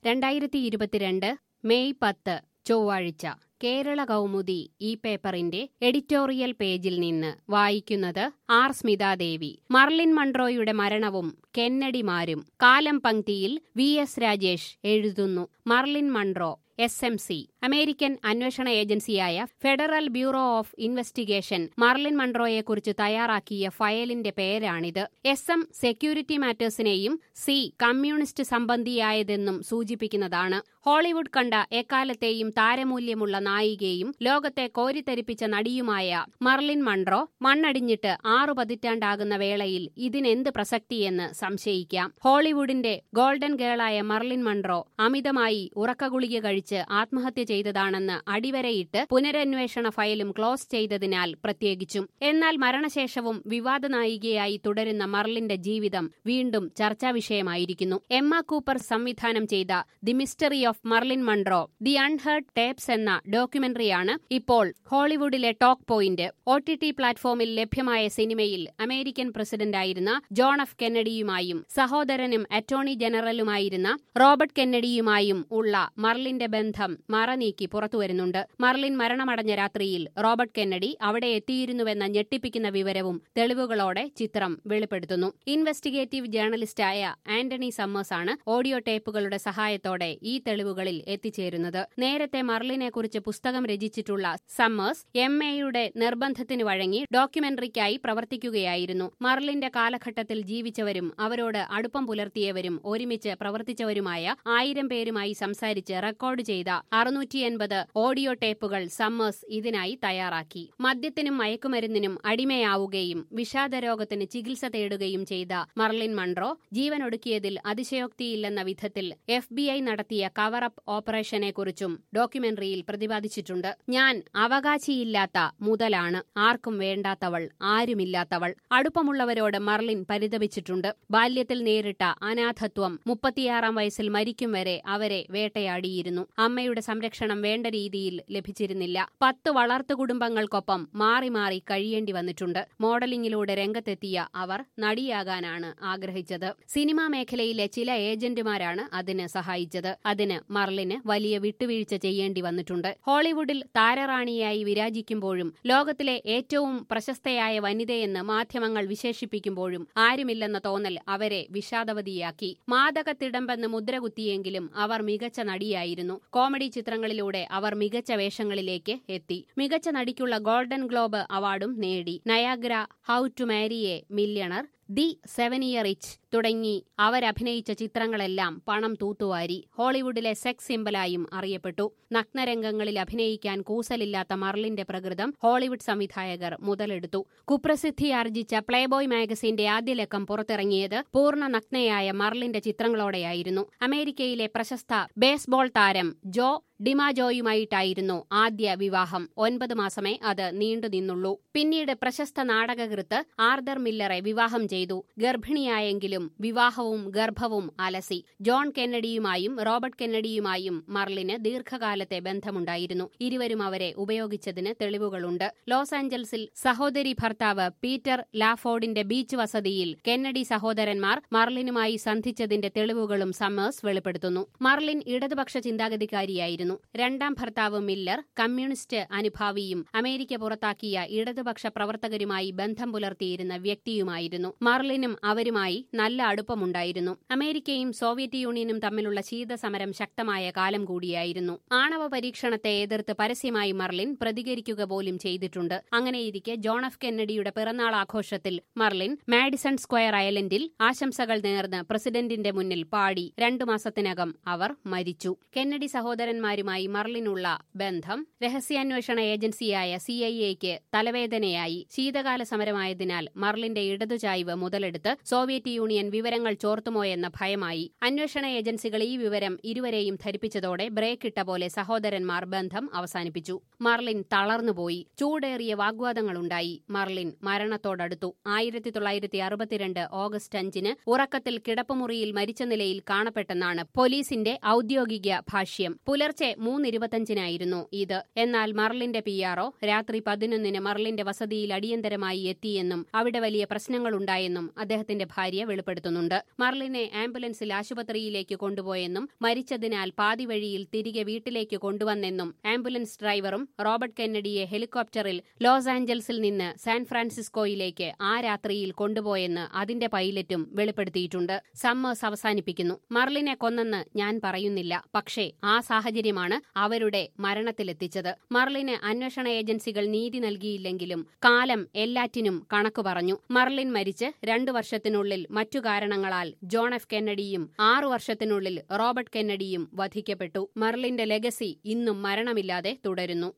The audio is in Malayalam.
രണ്ടായിരത്തി ഇരുപത്തിരണ്ട് മെയ് പത്ത് ചൊവ്വാഴ്ച കേരള കൗമുദി ഈ പേപ്പറിന്റെ എഡിറ്റോറിയൽ പേജിൽ നിന്ന് വായിക്കുന്നത് ആർ സ്മിതാദേവി മർലിൻ മൺട്രോയുടെ മരണവും കെന്നഡിമാരും കാലം പങ്ക്തിയിൽ വി എസ് രാജേഷ് എഴുതുന്നു Marilyn Monroe S M C American അന്വേഷണ ഏജൻസിയായ Federal Bureau of Investigation Marilyn മൺട്രോയെക്കുറിച്ച് തയ്യാറാക്കിയ ഫയലിന്റെ പേരാണിത് എസ് എം സെക്യൂരിറ്റി മാറ്റേഴ്സിനെയും സി കമ്മ്യൂണിസ്റ്റ് സംബന്ധിയായതെന്നും സൂചിപ്പിക്കുന്നതാണ് ഹോളിവുഡ് കണ്ട എക്കാലത്തെയും താരമൂല്യമുള്ള നായികയും ലോകത്തെ കോരിത്തരിപ്പിച്ച നടിയുമായ മർലിൻ മൺട്രോ മണ്ണടിഞ്ഞിട്ട് ആറു പതിറ്റാണ്ടാകുന്ന വേളയിൽ ഇതിനെന്ത് പ്രസക്തിയെന്ന് സംശയിക്കാം ഹോളിവുഡിന്റെ ഗോൾഡൻ ഗേളായ മർലിൻ മൺട്രോ അമിതമായി ഉറക്കഗുളിക കഴിച്ച് ആത്മഹത്യ ചെയ്തതാണെന്ന് അടിവരയിട്ട് പുനരന്വേഷണ ഫയലും ക്ലോസ് ചെയ്തതിനാൽ പ്രത്യേകിച്ചും എന്നാൽ മരണശേഷവും വിവാദ നായികയായി തുടരുന്ന മർലിന്റെ ജീവിതം വീണ്ടും ചർച്ചാ വിഷയമായിരിക്കുന്നു എമ്മ കൂപ്പർ സംവിധാനം ചെയ്ത the mystery of Marilyn Monroe the unheard tapes എന്ന ഡോക്യുമെന്ററിയാണ് ഇപ്പോൾ ഹോളിവുഡിലെ talk point O T T പ്ലാറ്റ്ഫോമിൽ ലഭ്യമായ സിനിമയിൽ അമേരിക്കൻ പ്രസിഡന്റായിരുന്ന ജോൺ എഫ് കെന്നഡിയുമായും സഹോദരനും അറ്റോർണി ജനറലുമായിരുന്ന റോബർട്ട് കെന്നഡിയുമായും ഉള്ള മർലിന്റെ ബന്ധം മറനീക്കി പുറത്തുവരുന്നുണ്ട് മർലിൻ മരണമടഞ്ഞ രാത്രിയിൽ റോബർട്ട് കെന്നഡി അവിടെ എത്തിയിരുന്നുവെന്ന ഞെട്ടിപ്പിക്കുന്ന വിവരവും തെളിവുകളോടെ ചിത്രം വെളിപ്പെടുത്തുന്നു ഇൻവെസ്റ്റിഗേറ്റീവ് ജേർണലിസ്റ്റായ ആന്റണി സമ്മേഴ്സാണ് ഓഡിയോ ടേപ്പുകളുടെ സഹായത്തോടെ ഈ തെളിവുകളിൽ എത്തിച്ചേരുന്നത് നേരത്തെ മർലിനെ കുറിച്ച് പുസ്തകം രചിച്ചിട്ടുള്ള സമ്മേഴ്സ് എം എയുടെ നിർബന്ധത്തിന് വഴങ്ങി ഡോക്യുമെന്ററിക്കായി പ്രവർത്തിക്കുകയായിരുന്നു മർലിന്റെ കാലഘട്ടത്തിൽ ജീവിച്ചവരും അവരോട് അടുപ്പം പുലർത്തിയവരും ഒരുമിച്ച് പ്രവർത്തിച്ചവരുമായ ആയിരം പേരുമായി സംസാരിച്ച് റെക്കോർഡ് ചെയ്ത അറുന്നൂറ്റി എൺപത് ഓഡിയോ ടേപ്പുകൾ സമ്മേഴ്സ് ഇതിനായി തയ്യാറാക്കി മദ്യത്തിനും മയക്കുമരുന്നിനും അടിമയാവുകയും വിഷാദരോഗത്തിന് ചികിത്സ തേടുകയും ചെയ്ത മർലിൻ മൺട്രോ ജീവനൊടുക്കിയതിൽ അതിശയോക്തിയില്ലെന്ന വിധത്തിൽ എഫ് ബി ഐ നടത്തിയ കവർ അപ്പ് ഓപ്പറേഷനെക്കുറിച്ചും ഡോക്യുമെന്ററിയിൽ പ്രതിപാദിച്ചിട്ടുണ്ട് ഞാൻ അവകാശിയില്ലാത്ത മുതലാണ് ആർക്കും വേണ്ടാത്തവൾ ആരുമില്ലാത്തവൾ അടുപ്പമുള്ളവരോട് മർലിൻ പരിതപിച്ചിട്ടുണ്ട് ബാല്യത്തിൽ നേരിട്ട അനാഥത്വം മുപ്പത്തിയാറാം വയസ്സിൽ മരിക്കും വരെ അവരെ വേട്ടയാടിയിരുന്നു അമ്മയുടെ സംരക്ഷണം വേണ്ട രീതിയിൽ ലഭിച്ചിരുന്നില്ല പത്ത് വളർത്തു കുടുംബങ്ങൾക്കൊപ്പം മാറി മാറി കഴിയേണ്ടി വന്നിട്ടുണ്ട് മോഡലിംഗിലൂടെ രംഗത്തെത്തിയ അവർ നടിയാകാനാണ് ആഗ്രഹിച്ചത് സിനിമാ മേഖലയിലെ ചില ഏജന്റുമാരാണ് അതിന് സഹായിച്ചത് അതിന് മർലിന് വലിയ വിട്ടുവീഴ്ച ചെയ്യേണ്ടി വന്നിട്ടുണ്ട് ഹോളിവുഡിൽ താരറാണിയായി വിരാജിക്കുമ്പോഴും ലോകത്തിലെ ഏറ്റവും പ്രശസ്തയായ വനിതയെന്ന് മാധ്യമങ്ങൾ വിശേഷിപ്പിക്കുമ്പോഴും ആരുമില്ലെന്ന തോന്നൽ അവരെ വിഷാദവതിയാക്കി മാദകത്തിടമ്പെന്ന് മുദ്രകുത്തിയെങ്കിലും അവർ മികച്ച നടിയായിരുന്നു കോമഡി ചിത്രങ്ങളിലൂടെ അവർ മികച്ച വേഷങ്ങളിലേക്ക് എത്തി മികച്ച നടിക്കുള്ള ഗോൾഡൻ ഗ്ലോബ് അവാർഡും നേടി Niagara how to marry a millionaire the seven year itch തുടങ്ങി അവരഭിനയിച്ച ചിത്രങ്ങളെല്ലാം പണം തൂത്തുവാരി ഹോളിവുഡിലെ സെക്സ് സിംബലായും അറിയപ്പെട്ടു നഗ്നരംഗങ്ങളിൽ അഭിനയിക്കാൻ കൂസലില്ലാത്ത മർലിന്റെ പ്രകൃതം ഹോളിവുഡ് സംവിധായകർ മുതലെടുത്തു കുപ്രസിദ്ധിയാർജിച്ച പ്ലേബോയ് മാഗസിന്റെ ആദ്യ ലക്കം പുറത്തിറങ്ങിയത് പൂർണ്ണ നഗ്നയായ മർലിന്റെ ചിത്രങ്ങളോടെയായിരുന്നു അമേരിക്കയിലെ പ്രശസ്ത ബേസ്ബോൾ താരം ജോ ഡിമാജോയുമായിട്ടായിരുന്നു ആദ്യ വിവാഹം ഒൻപത് മാസമേ അത് നീണ്ടുനിന്നുള്ളൂ പിന്നീട് പ്രശസ്ത നാടകകൃത്ത് ആർദർ മില്ലറെ വിവാഹം ചെയ്തു ഗർഭിണിയായെങ്കിലും വിവാഹവും ഗർഭവും അലസി ജോൺ കെന്നഡിയുമായും റോബർട്ട് കെന്നഡിയുമായും മർലിന് ദീർഘകാലത്തെ ബന്ധമുണ്ടായിരുന്നു ഇരുവരും അവരെ ഉപയോഗിച്ചതിന് തെളിവുകളുണ്ട് ലോസ് ആഞ്ചൽസിൽ സഹോദരി ഭർത്താവ് പീറ്റർ ലാഫോർഡിന്റെ ബീച്ച് വസതിയിൽ കെന്നഡി സഹോദരന്മാർ മർലിനുമായി സന്ധിച്ചതിന്റെ തെളിവുകളും സമ്മേഴ്സ് വെളിപ്പെടുത്തുന്നു മർലിൻ ഇടതുപക്ഷ ചിന്താഗതിക്കാരിയായിരുന്നു രണ്ടാം ഭർത്താവ് മില്ലർ കമ്മ്യൂണിസ്റ്റ് അനുഭാവിയും അമേരിക്ക പുറത്താക്കിയ ഇടതുപക്ഷ പ്രവർത്തകരുമായി ബന്ധം പുലർത്തിയിരുന്ന വ്യക്തിയുമായിരുന്നു മർലിനും അവരുമായി നല്ല അടുപ്പമുണ്ടായിരുന്നു അമേരിക്കയും സോവിയറ്റ് യൂണിയനും തമ്മിലുള്ള ശീതസമരം ശക്തമായ കാലം കൂടിയായിരുന്നു ആണവ പരീക്ഷണത്തെ എതിർത്ത് പരസ്യമായി മർലിൻ പ്രതികരിക്കുക പോലും ചെയ്തിട്ടുണ്ട് അങ്ങനെയിരിക്കെ ജോൺ എഫ് കെന്നഡിയുടെ പിറന്നാൾ ആഘോഷത്തിൽ മർലിൻ മാഡിസൺ സ്ക്വയർ ഐലൻഡിൽ ആശംസകൾ നേർന്ന് പ്രസിഡന്റിന്റെ മുന്നിൽ പാടി രണ്ടു മാസത്തിനകം അവർ മരിച്ചു കെന്നഡി സഹോദരന്മാരുമായി മർലിനുള്ള ബന്ധം രഹസ്യാന്വേഷണ ഏജൻസിയായ സി ഐ എക്ക് തലവേദനയായി ശീതകാല സമരമായതിനാൽ മർലിന്റെ ഇടതുചായ്വ് മുതലെടുത്ത് സോവിയറ്റ് യൂണിയൻ വിവരങ്ങൾ ചോർത്തുമോയെന്ന ഭയമായി അന്വേഷണ ഏജൻസികൾ ഈ വിവരം ഇരുവരെയും ധരിപ്പിച്ചതോടെ ബ്രേക്ക് ഇട്ട പോലെ സഹോദരന്മാർ ബന്ധം അവസാനിപ്പിച്ചു മർലിൻ തളർന്നുപോയി ചൂടേറിയ വാഗ്വാദങ്ങളുണ്ടായി മർലിൻ മരണത്തോടടുത്തു ആയിരത്തി തൊള്ളായിരത്തി അറുപത്തിരണ്ട് ഓഗസ്റ്റ് അഞ്ചിന് ഉറക്കത്തിൽ കിടപ്പുമുറിയിൽ മരിച്ച നിലയിൽ കാണപ്പെട്ടെന്നാണ് പോലീസിന്റെ ഔദ്യോഗിക ഭാഷ്യം പുലർച്ചെ പുലർച്ചെ മൂന്നിരുപത്തഞ്ചിനായിരുന്നു ഇത് എന്നാൽ മർലിന്റെ പി ആർഒ രാത്രി പതിനൊന്നിന് മർലിന്റെ വസതിയിൽ അടിയന്തരമായി എത്തിയെന്നും അവിടെ വലിയ പ്രശ്നങ്ങളുണ്ടായെന്നും അദ്ദേഹത്തിന്റെ ഭാര്യ വെളിപ്പെടുത്തുന്നുണ്ട് മർലിനെ ആംബുലൻസിൽ ആശുപത്രിയിലേക്ക് കൊണ്ടുപോയെന്നും മരിച്ചതിനാൽ പാതിവഴിയിൽ തിരികെ വീട്ടിലേക്ക് കൊണ്ടുവന്നെന്നും ആംബുലൻസ് ഡ്രൈവറും റോബർട്ട് കെന്നഡിയെ ഹെലികോപ്റ്ററിൽ ലോസ് ആഞ്ചൽസിൽ നിന്ന് സാൻ ഫ്രാൻസിസ്കോയിലേക്ക് ആ രാത്രിയിൽ കൊണ്ടുപോയെന്ന് അതിന്റെ പൈലറ്റും വെളിപ്പെടുത്തിയിട്ടുണ്ട് സമ്മേഴ്സ് അവസാനിപ്പിക്കുന്നു മർലിനെ കൊന്നെന്ന് ഞാൻ പറയുന്നില്ല പക്ഷേ ആ സാഹചര്യമാണ് അവരുടെ മരണത്തിലെത്തിച്ചത് മർലിന് അന്വേഷണ ഏജൻസികൾ നീതി നൽകിയില്ലെങ്കിലും കാലം എല്ലാറ്റിനും കണക്കു പറഞ്ഞു മർലിൻ മരിച്ച് രണ്ടു വർഷത്തിനുള്ളിൽ മറ്റു കാരണങ്ങളാൽ ജോൺ എഫ് കെന്നഡിയും ആറു വർഷത്തിനുള്ളിൽ റോബർട്ട് കെന്നഡിയും വധിക്കപ്പെട്ടു മർലിന്റെ ലെഗസി ഇന്നും മരണമില്ലാതെ തുടരുന്നു